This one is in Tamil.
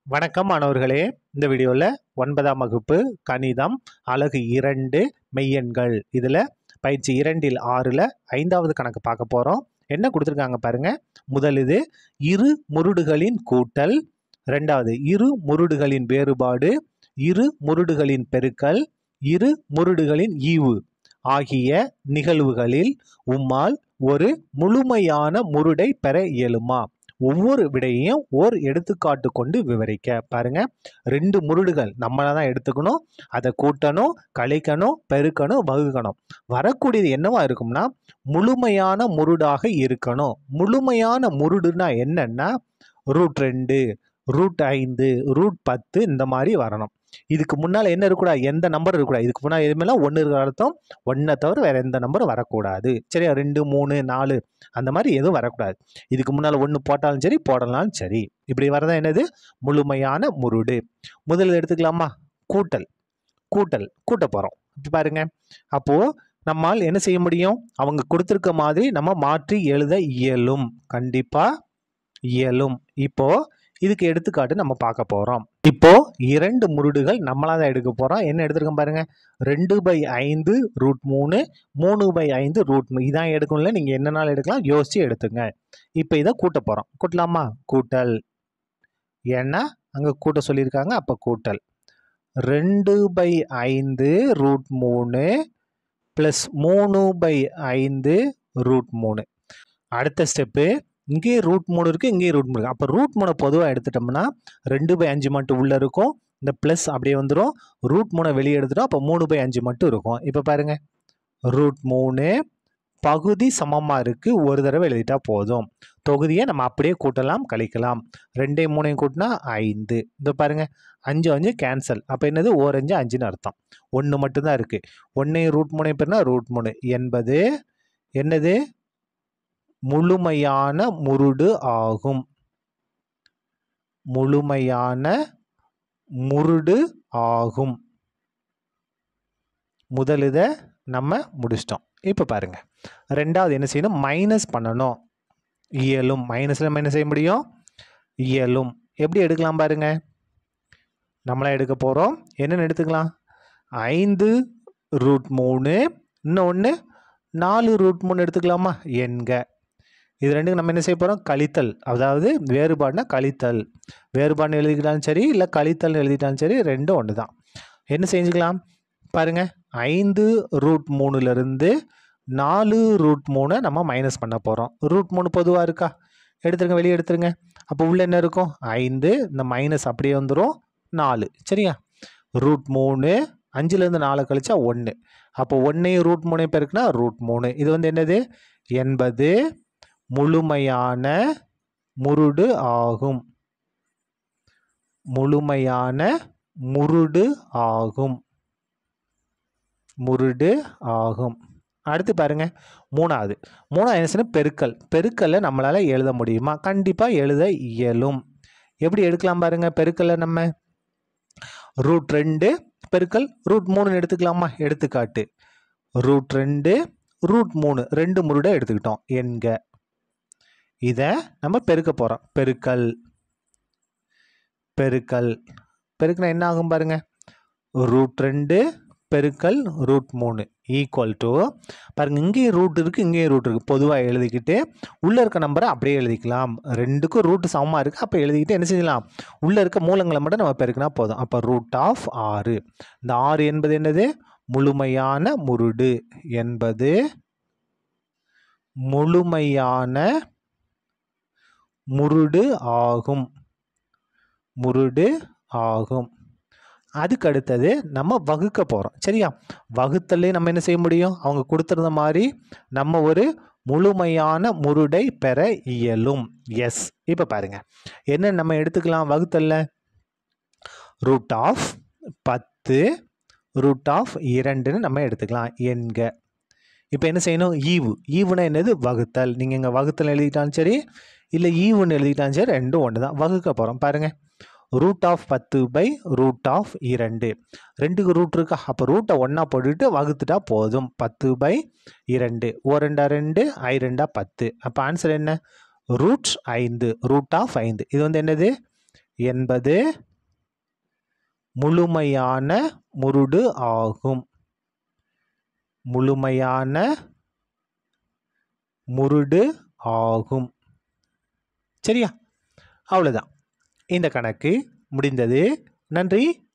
வணக்கம் மாணவர்களே இந்த வீடியோவில் ஒன்பதாம் வகுப்பு கணிதம் அலகு இரண்டு மெய்யெண்கள் இதில் பயிற்சி இரண்டில் ஆறில் ஐந்தாவது கணக்கு பார்க்க போகிறோம் என்ன கொடுத்துருக்காங்க பாருங்க முதல் இது இரு முருடுகளின் கூட்டல் ரெண்டாவது இரு முருடுகளின் வேறுபாடு இரு முருடுகளின் பெருக்கல் இரு முருடுகளின் ஈவு ஆகிய நிகழ்வுகளில் உம்மால் ஒரு முழுமையான முருடை பெற இயலுமா ஒவ்வொரு விடையையும் ஓர் எடுத்துக்காட்டு கொண்டு விவரிக்க பாருங்க ரெண்டு முருடுகள் நம்மளை தான் எடுத்துக்கணும் அதை கூட்டணும் கழிக்கணும் பெருக்கணும் வகுக்கணும் வரக்கூடியது என்னவா இருக்கும்னா முழுமையான முருடாக இருக்கணும் முழுமையான முருடுனா என்னன்னா ரூட் ரெண்டு ரூட் ஐந்து ரூட் பத்து இந்த மாதிரி வரணும் இதுக்கு முன்னால் என்ன இருக்கக்கூடாது எந்த நம்பர் இருக்கக்கூடாது இதுக்கு முன்னால் எதுவுமேலாம் ஒன்று இருக்கிற அர்த்தம் ஒன்றை தவிர வேறு எந்த நம்பரும் வரக்கூடாது சரியா ரெண்டு மூணு நாலு அந்த மாதிரி எதுவும் வரக்கூடாது இதுக்கு முன்னால் ஒன்று போட்டாலும் சரி போடலாலும் சரி இப்படி வரதான் என்னது முழுமையான முருடு முதல்ல எடுத்துக்கலாமா கூட்டல் கூட்டல் கூட்ட போகிறோம் இப்போ பாருங்க அப்போது நம்மால் என்ன செய்ய முடியும் அவங்க கொடுத்துருக்க மாதிரி நம்ம மாற்றி எழுத இயலும் கண்டிப்பாக இயலும் இப்போ இதுக்கு எடுத்துக்காட்டு நம்ம பார்க்க போகிறோம் இப்போ இரண்டு முருடுகள் நம்மளா தான் எடுக்க போகிறோம் என்ன எடுத்துருக்கோம் பாருங்க ரெண்டு பை ஐந்து ரூட் மூணு மூணு பை ஐந்து ரூட் மூ- இதான் எடுக்கணும்ல நீங்கள் என்ன நாள் எடுக்கலாம் யோசிச்சு எடுத்துங்க இப்போ இதை கூட்ட போகிறோம் கூட்டலாமா கூட்டல் ஏன்னா அங்கே கூட்ட சொல்லியிருக்காங்க அப்போ கூட்டல் ரெண்டு பை ஐந்து ரூட் மூணு ப்ளஸ் மூணு பை ஐந்து ரூட் மூணு அடுத்த ஸ்டெப்பு இங்கேயே ரூட் மூணு இருக்குது இங்கேயே ரூட் மூணு இருக்குது அப்போ ரூட் மூணை பொதுவாக எடுத்துட்டோம்னா ரெண்டு பை அஞ்சு மட்டும் உள்ளே இருக்கும் இந்த ப்ளஸ் அப்படியே வந்துடும் ரூட் மூணை வெளியே எடுத்துட்டோம் அப்போ மூணு பை அஞ்சு மட்டும் இருக்கும் இப்போ பாருங்க ரூட் மூணு பகுதி சமமாக இருக்குது ஒரு தடவை எழுதிட்டா போதும் தொகுதியை நம்ம அப்படியே கூட்டலாம் கழிக்கலாம் ரெண்டையும் மூணையும் கூட்டினா ஐந்து இந்த பாருங்க அஞ்சு அஞ்சு கேன்சல் அப்போ என்னது ஓரஞ்சு அஞ்சுன்னு அர்த்தம் ஒன்று மட்டும்தான் இருக்குது ஒன்றையும் ரூட் மூணையும் பேர்னா ரூட் மூணு என்பது என்னது முழுமையான முருடு ஆகும் முழுமையான முருடு ஆகும் முதல் இதை நம்ம முடிச்சிட்டோம் இப்போ பாருங்க ரெண்டாவது என்ன செய்யணும் மைனஸ் பண்ணணும் இயலும் மைனஸில் நம்ம என்ன செய்ய முடியும் இயலும் எப்படி எடுக்கலாம் பாருங்க நம்மளா எடுக்க போகிறோம் என்னென்னு எடுத்துக்கலாம் ஐந்து ரூட் மூணு இன்னொன்று நாலு ரூட் மூணு எடுத்துக்கலாமா எண்க இது ரெண்டுக்கும் நம்ம என்ன செய்ய போகிறோம் கழித்தல் அதாவது வேறுபாடுனா கழித்தல் வேறுபாடுன்னு எழுதிக்கிட்டாலும் சரி இல்லை கழித்தல்னு எழுதிட்டாலும் சரி ரெண்டும் ஒன்று தான் என்ன செஞ்சுக்கலாம் பாருங்க ஐந்து ரூட் மூணுலேருந்து நாலு ரூட் மூணை நம்ம மைனஸ் பண்ண போகிறோம் ரூட் மூணு பொதுவாக இருக்கா எடுத்துருங்க வெளியே எடுத்துருங்க அப்போ உள்ள என்ன இருக்கும் ஐந்து இந்த மைனஸ் அப்படியே வந்துடும் நாலு சரியா ரூட் மூணு அஞ்சுலேருந்து நாலு கழிச்சா ஒன்று அப்போ ஒன்றையும் ரூட் மூணையும் பெருக்குனா ரூட் மூணு இது வந்து என்னது எண்பது முழுமையான முருடு ஆகும் முழுமையான முருடு ஆகும் முருடு ஆகும் அடுத்து பாருங்க மூணாவது மூணாவது என்ன செய்யணும் பெருக்கல் பெருக்கல்ல நம்மளால எழுத முடியுமா கண்டிப்பாக எழுத இயலும் எப்படி எடுக்கலாம் பாருங்க பெருக்கல்ல நம்ம ரூட் ரெண்டு பெருக்கல் ரூட் மூணுன்னு எடுத்துக்கலாமா எடுத்துக்காட்டு ரூட் ரெண்டு ரூட் மூணு ரெண்டு முருடை எடுத்துக்கிட்டோம் எண்க இதை நம்ம பெருக்க போகிறோம் பெருக்கல் பெருக்கல் பெருக்கினா என்ன ஆகும் பாருங்க ரூட் ரெண்டு பெருக்கல் ரூட் மூணு ஈக்குவல் டு பாருங்க இங்கேயும் ரூட் இருக்குது இங்கேயும் ரூட் இருக்குது பொதுவாக எழுதிக்கிட்டு உள்ளே இருக்க நம்பரை அப்படியே எழுதிக்கலாம் ரெண்டுக்கும் ரூட் சமமாக இருக்குது அப்போ எழுதிக்கிட்டு என்ன செஞ்சலாம் உள்ளே இருக்க மூலங்களை மட்டும் நம்ம பெருக்கினா போதும் அப்போ ரூட் ஆஃப் ஆறு இந்த ஆறு என்பது என்னது முழுமையான முருடு என்பது முழுமையான முருடு ஆகும் முருடு ஆகும் அதுக்கு அடுத்தது நம்ம வகுக்க போகிறோம் சரியா வகுத்தல்லே நம்ம என்ன செய்ய முடியும் அவங்க கொடுத்துருந்த மாதிரி நம்ம ஒரு முழுமையான முருடை பெற இயலும் எஸ் இப்போ பாருங்க என்ன நம்ம எடுத்துக்கலாம் வகுத்தல்ல ரூட் ஆஃப் பத்து ரூட் ஆஃப் இரண்டுன்னு நம்ம எடுத்துக்கலாம் எண்க இப்போ என்ன செய்யணும் ஈவு ஈவுனா என்னது வகுத்தல் நீங்கள் இங்கே வகுத்தல் எழுதிட்டாலும் சரி இல்லை ஈவுன்னு எழுதிட்டாலும் சரி ரெண்டும் ஒன்று தான் வகுக்க போகிறோம் பாருங்கள் ரூட் ஆஃப் பத்து பை ரூட் ஆஃப் இரண்டு ரெண்டுக்கு ரூட் இருக்கா அப்போ ரூட்டை ஒன்றா போட்டுட்டு வகுத்துட்டா போதும் பத்து பை இரண்டு ஓ ரெண்டா ரெண்டு ஐ ரெண்டா பத்து அப்போ ஆன்சர் என்ன ரூட் ஐந்து ரூட் ஆஃப் ஐந்து இது வந்து என்னது என்பது முழுமையான முருடு ஆகும் முழுமையான முருடு ஆகும் சரியா அவ்வளோதான் இந்த கணக்கு முடிந்தது நன்றி